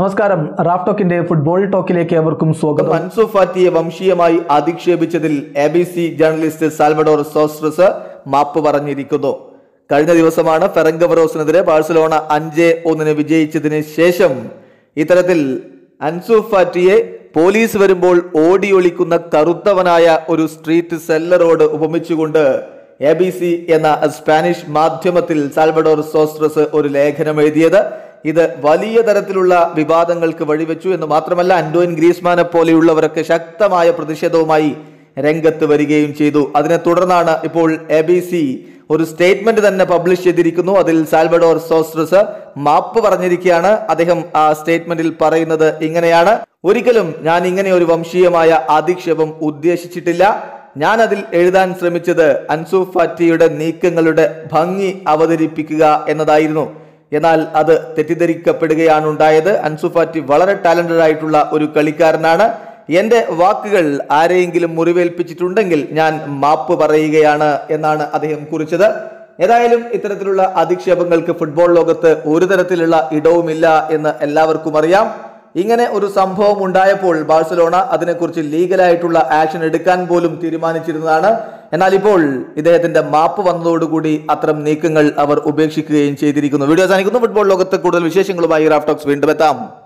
നമസ്കാരം Raf ടോക്കിന്റെ football ടോക്കിലേക്ക് ഏവർക്കും സ്വാഗതം അൻസു ഫാറ്റിയെ വംശീയമായി അധിക്ഷേപിച്ചതിൽ A B C journalist Salvador Sostres മാപ്പ് പറഞ്ഞിരിക്കുന്നു കഴിഞ്ഞ ദിവസമാണ് ഫെറങ്കവറോസിനെതിരെ ബാഴ്സലോണ അഞ്ച് ഒന്നിന് വിജയിച്ചതിന് ശേഷം ഇത്തരത്തിൽ അൻസു ഫാറ്റിയെ പോലീസ് വരുമ്പോൾ ഓടിയൊളിക്കുന്ന കറുത്തവനായ ഒരു സ്ട്രീറ്റ് സെല്ലറോട് ഉപമിച്ചുകൊണ്ട് എ ബി സി എന്ന സ്പാനിഷ് മാധ്യമത്തിൽ സാൽവഡോർ സോസ്ട്രസ് ഒരു ലേഖനം എഴുതിയത് ഇത് വലിയ തരത്തിലുള്ള വിവാദങ്ങൾക്ക് വഴിവെച്ചു എന്ന് മാത്രമല്ല അന്റോയിൻ ഗ്രീസ്മാനെ പോലെയുള്ളവരൊക്കെ ശക്തമായ പ്രതിഷേധവുമായി രംഗത്ത് വരികയും ചെയ്തു അതിനെ തുടർന്നാണ് ഇപ്പോൾ എ ബി സി ഒരു സ്റ്റേറ്റ്മെന്റ് തന്നെ പബ്ലിഷ് ചെയ്തിരിക്കുന്നു അതിൽ സാൽവഡോർ സോസ്ട്രസ് മാപ്പ് പറഞ്ഞിരിക്കുകയാണ് അദ്ദേഹം ആ സ്റ്റേറ്റ്മെന്റിൽ പറയുന്നത് ഇങ്ങനെയാണ് ഒരിക്കലും ഞാൻ ഇങ്ങനെ ഒരു വംശീയമായ അധിക്ഷേപം ഉദ്ദേശിച്ചിട്ടില്ല ഞാൻ അതിൽ എഴുതാൻ ശ്രമിച്ചത് അൻസു ഫാറ്റിയുടെ നീക്കങ്ങളുടെ ഭംഗി അവതരിപ്പിക്കുക എന്നതായിരുന്നു എന്നാൽ അത് തെറ്റിദ്ധരിക്കപ്പെടുകയാണ് ഉണ്ടായത് അൻസു ഫാറ്റി വളരെ ടാലന്റഡ് ആയിട്ടുള്ള ഒരു കളിക്കാരനാണ് എന്റെ വാക്കുകൾ ആരെയെങ്കിലും മുറിവേൽപ്പിച്ചിട്ടുണ്ടെങ്കിൽ ഞാൻ മാപ്പ് പറയുകയാണ് എന്നാണ് അദ്ദേഹം കുറിച്ചത് ഏതായാലും ഇത്തരത്തിലുള്ള അധിക്ഷേപങ്ങൾക്ക് ഫുട്ബോൾ ലോകത്ത് ഒരു തരത്തിലുള്ള ഇടവുമില്ല എന്ന് എല്ലാവർക്കും അറിയാം ഇങ്ങനെ ഒരു സംഭവം ഉണ്ടായപ്പോൾ ബാഴ്സലോണ അതിനെക്കുറിച്ച് ലീഗലായിട്ടുള്ള ആക്ഷൻ എടുക്കാൻ പോലും തീരുമാനിച്ചിരുന്നതാണ് എന്നാൽ ഇപ്പോൾ ഇദ്ദേഹത്തിന്റെ മാപ്പ് വന്നതോടുകൂടി അത്തരം നീക്കങ്ങൾ അവർ ഉപേക്ഷിക്കുകയും ചെയ്തിരിക്കുന്നു വീഡിയോ അവസാനിക്കുന്നു ഫുട്ബോൾ ലോകത്ത് കൂടുതൽ വിശേഷങ്ങളുമായി റാഫ്റ്റോക്സ് വീണ്ടും എത്താം